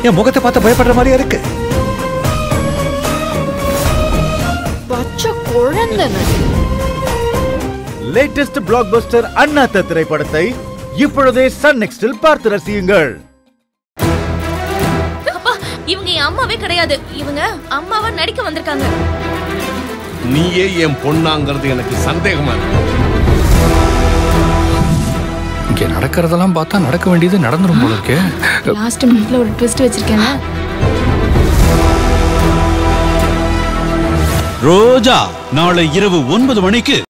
என் முகத்தை பார்த்து பயப்படுற மாதிரியா இருக்கு பச்சை குழந்தைங்க லேட்டஸ்ட் பிளாக்பஸ்டர் அண்ணாத்த திரைப்படத்தை இப்பொழுதே சன் நெக்ஸ்டில் பார்த்து ரசியுங்கள் அப்பா இவங்க என் அம்மாவே கிடையாது இவங்க அம்மாவா நடிக்க வந்திருக்காங்க நீயே என் பொண்ணாங்கிறது எனக்கு சந்தேகமா இருக்கு இங்க நடக்கிறதெல்லாம் பார்த்தா நடக்க வேண்டியது நடந்துரும் போல இருக்கே லாஸ்ட் மினிட்ல ஒரு ட்விஸ்ட் வச்சிருக்கேன் ரோஜா நாளை இரவு ஒன்பது மணிக்கு